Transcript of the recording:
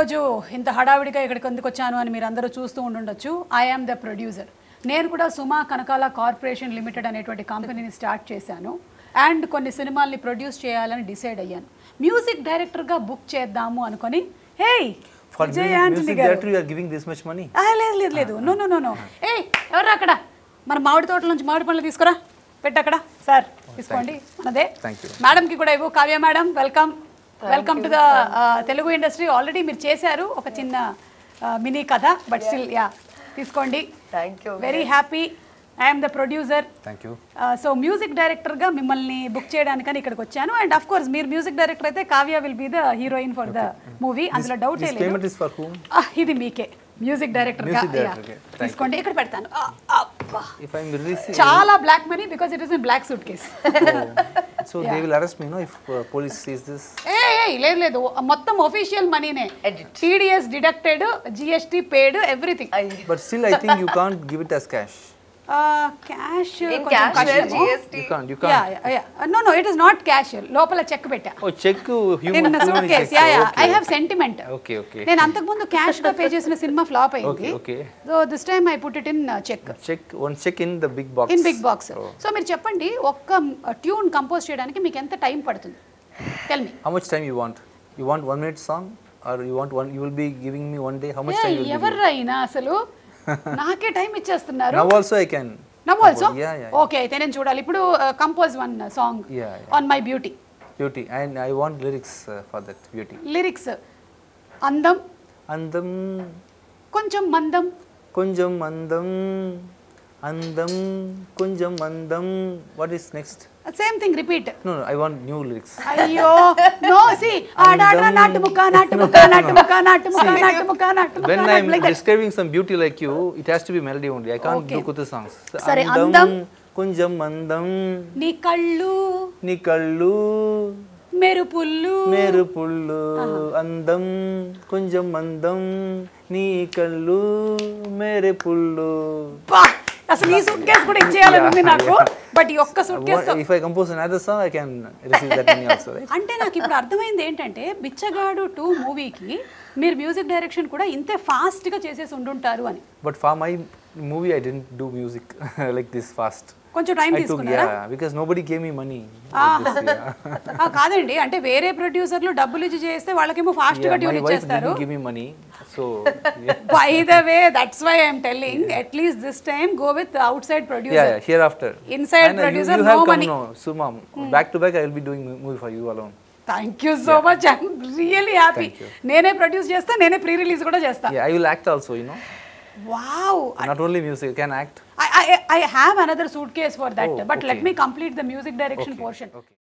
ఈరోజు ఇంత హడావిడిగా ఇక్కడికి ఎందుకు వచ్చాను అని మీరు అందరూ చూస్తూ ఉండుండొచ్చు ఐ ఆమ్ ద ప్రొడ్యూసర్ నేను కూడా సుమా కనకాల కార్పొరేషన్ లిమిటెడ్ అనేటువంటి కంపెనీని స్టార్ట్ చేశాను అండ్ కొన్ని సినిమాల్ని ప్రొడ్యూస్ చేయాలని డిసైడ్ అయ్యాను మ్యూజిక్ డైరెక్టర్గా బుక్ చేద్దాము అనుకొని హే For Vijay music, Antony music గారు director, you are giving this much money. ఆ, లేదు లేదు లేదు నో నో నో నో ఏ ఎవరు అక్కడ మన మామిడి తోటల నుంచి మామిడి పండ్లు తీసుకురా పెట్టు అక్కడ సార్ తీసుకోండి మనదే Thank you. మేడంకి కూడా ఇవ్వు Kavya madam welcome welcome to the Telugu industry already మీరు చేశారు ఒక చిన్న మినీ కథ బట్ స్టిల్ యా తీసుకోండి thank you very happy I'm the producer Thank you. So music డైరెక్టర్గా మిమ్మల్ని బుక్ చేయడానికని ఇక్కడికి వచ్చాను అండ్ అఫ్ కోర్స్ మీరు మ్యూజిక్ డైరెక్టర్ అయితే Kavya will be the heroine for the movie అందులో డౌట్ This లేదు payment is for whom? Ah, ఇది మీకే మ్యూజిక్ డైరెక్టర్ గా Music director, okay. Thank తీసుకోండి ఇక్కడ పెడతాను Ah, అబ్బా. If I'm releasing, చాలా black money because it is in black suitcase so they will arrest me, no? If uh, police sees this. ఏ ఏ, లేదు లేదు మొత్తం ఒఫీషియల్ మనీనే Edit. TDS deducted GST paid everything But still, I think you can't give it as cash. Cash in cash GST You can't. You can't. No no it is not cash లోపల check పెట్టా Oh, check. uh, Human. నేను suit human case check. Yeah yeah Okay, I have sentiment Okay, okay. నేను అంతకుముందు cash గా pay చేసిన cinema flop అయింది Okay, okay. So this time I put it in check Check one check in the big box. In big box Oh. So మీరు చెప్పండి ఒక్క tune compose చేయడానికి మీకు ఎంత టైం పడుతుంది tell me How much time you want? You want one minute song, or you want one? You will be giving me one day. How much time you will be? ఎవరు అయినా అసలు నాకే time ఇచ్చేస్తున్నారు Now also I can. Now also Yeah, yeah. yeah. Okay అయితే నేను చూడాలి ఇప్పుడు compose one song Yeah, yeah. On my beauty Beauty, and I want lyrics uh, for that beauty. Lyrics అందం అందం కొంచెం మందం కొంచెం అందం అందం కొంచెం అందం what is next same thing repeat no I want new lyrics అయ్యో నో సి ఆడాడ నాటు ముక్క నాటు ముక్క నాటు ముక్క నాటు ముక్క నాటు ముక్క నాటు ముక్క వెన్ నాటు I'm like that. Describing some beauty like you it has to be melody only I can't Okay. Do కుతు సాంగ్స్ సరే, అందం. కొంచెం అందం నీ కళ్ళు నీ కళ్ళు మెరుపుల్లు మెరుపుళ్ళు అందం కొంచెం అందం నీ కళ్ళు మెరుపుళ్ళు బా! అసలు ఈ సూట్ కేసు కూడా ఇచ్చేయాలని ఉంది నాకు బట్ ఈ ఒక్క suit case if I compose another song i can receive that money also right అంటే నాకు ఇప్పుడు అర్థమైంది ఏంటంటే బిచ్చగాడు టూ మూవీకి మీరు మ్యూజిక్ డైరెక్షన్ కూడా ఇంతే fast గా చేసేసి ఉండుంటారు అని but for my movie i didn't do music like this fast కొంచెం టైం i took తీసుకున్నారా yeah because nobody gave me money like this, yeah. ఆ, కాదండి అంటే వేరే ప్రొడ్యూసర్లు డబ్బులు ఇచ్చి చేస్తే వాళ్ళకేమో ఫాస్ట్ గా yeah, ట్యూన్ my wife ఇచ్చేస్తారు didn't give me money so yeah. By the way that's why I'm telling at least this time go with outside yeah, producer yeah hereafter Inside And, uh, producer, you, you have no come money. no suma back to back i will be doing mo- movie for you alone thank you so much I'm really happy Thank you. నేనే produce చేస్తా నేనే pre release కూడా చేస్తా yeah i will act also you know wow not only music i can act I, I, I have another suitcase for that, Oh, but let okay. me complete the music direction portion. okay